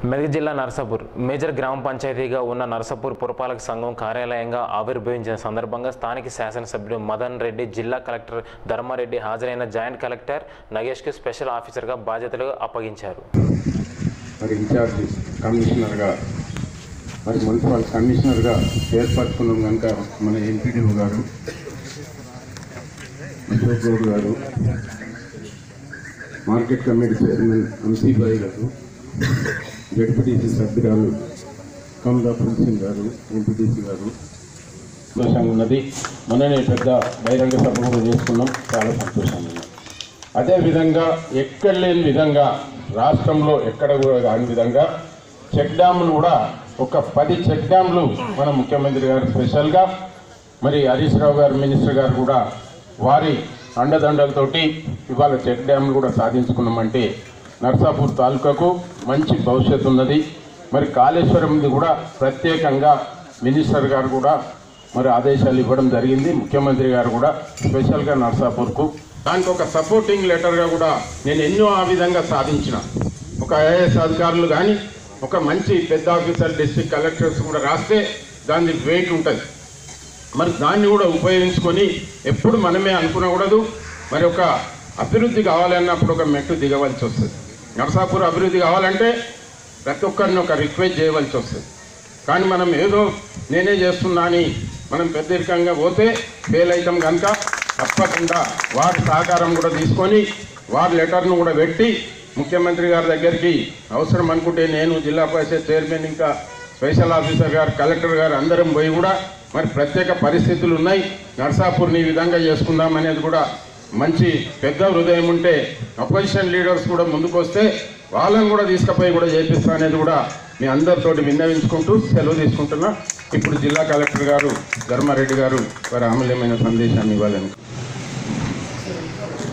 మెదక్ జిల్లా నరసాపూర్ మేజర్ గ్రామ పంచాయతీగా ఉన్న నరసాపూర్ పురపాలక సంఘం కార్యాలయంగా ఆవిర్భవించిన సందర్భంగా స్థానిక శాసనసభ్యుడు మదన్ రెడ్డి జిల్లా కలెక్టర్ ధర్మారెడ్డి హాజరైన జాయింట్ కలెక్టర్ నగేష్కి స్పెషల్ ఆఫీసర్గా బాధ్యతలు అప్పగించారు మరి ఇన్ఛార్జ్ కమిషనర్గా మరి మున్సిపల్ కమిషనర్గా ఏర్పరచుకున్నాం కనుక మన ఎంపీడీఓ గారు అశోక్ గౌడ్ గారు మార్కెట్ కమిటీ చైర్మన్ అంశీబాయి గారు జడ్పీటీసీ సభ్యురాలు కమలా సింగ్ గారు ఎంపీటీసీ గారు సంతోషంగా ఉన్నది మొన్ననే పెద్ద బహిరంగ సభ కూడా చేసుకున్నాం చాలా సంతోషంగా ఉంది అదేవిధంగా ఎక్కడ లేని విధంగా రాష్ట్రంలో ఎక్కడ కూడా కాని విధంగా చెక్ డ్యాములు కూడా ఒక పది చెక్ డ్యాములు మన ముఖ్యమంత్రి గారు స్పెషల్గా మరి హరీష్ రావు గారు మినిస్టర్ గారు కూడా వారి అండదండలతోటి ఇవాళ చెక్ డ్యాములు కూడా సాధించుకున్నామంటే నర్సాపూర్ తాలూకాకు మంచి భవిష్యత్తు ఉన్నది మరి కాళేశ్వరంది కూడా ప్రత్యేకంగా మినిస్టర్ గారు కూడా మరి ఆదేశాలు ఇవ్వడం జరిగింది ముఖ్యమంత్రి గారు కూడా స్పెషల్గా నర్సాపూర్కు దానికి ఒక సపోర్టింగ్ లెటర్గా కూడా నేను ఎన్నో ఆ విధంగా సాధించిన ఒక ఐఏఎస్ అధికారులు కానీ ఒక మంచి పెద్ద ఆఫీసర్ డిస్ట్రిక్ట్ కలెక్టర్స్ కూడా రాస్తే దాని వెయిట్ ఉంటుంది మరి దాన్ని కూడా ఉపయోగించుకొని ఎప్పుడు మనమే అనుకునకూడదు మరి ఒక అభివృద్ధి కావాలన్నప్పుడు ఒక మెట్టు దిగవలసి వస్తుంది నరసాపూర్ అభివృద్ధి కావాలంటే ప్రతి ఒక్కరిని ఒక రిక్వెస్ట్ చేయవలసి వస్తుంది కానీ మనం ఏదో నేనే చేస్తున్నా అని మనం పెద్దరికంగా పోతే ఫెయిల్ అవుతాం కనుక తప్పకుండా వారి సహకారం కూడా తీసుకొని వారి లెటర్ను కూడా పెట్టి ముఖ్యమంత్రి గారి దగ్గరికి అవసరం అనుకుంటే నేను జిల్లా పరిషత్ చైర్మన్ ఇంకా స్పెషల్ ఆఫీసర్ గారు కలెక్టర్ గారు అందరం పోయి కూడా మరి ప్రత్యేక పరిస్థితులు ఉన్నాయి నర్సాపూర్ని ఈ విధంగా చేసుకుందాం అనేది కూడా మంచి పెద్ద హృదయం ఉంటే అపోజిషన్ లీడర్స్ కూడా ముందుకు వస్తే వాళ్ళని కూడా తీసుకుపోయి కూడా చేపిస్తా అనేది కూడా మీ అందరితోటి విన్నవించుకుంటూ సెలవు తీసుకుంటున్నా ఇప్పుడు జిల్లా కలెక్టర్ గారు ధర్మారెడ్డి గారు వారి అమూల్యమైన సందేశాన్ని ఇవ్వాలని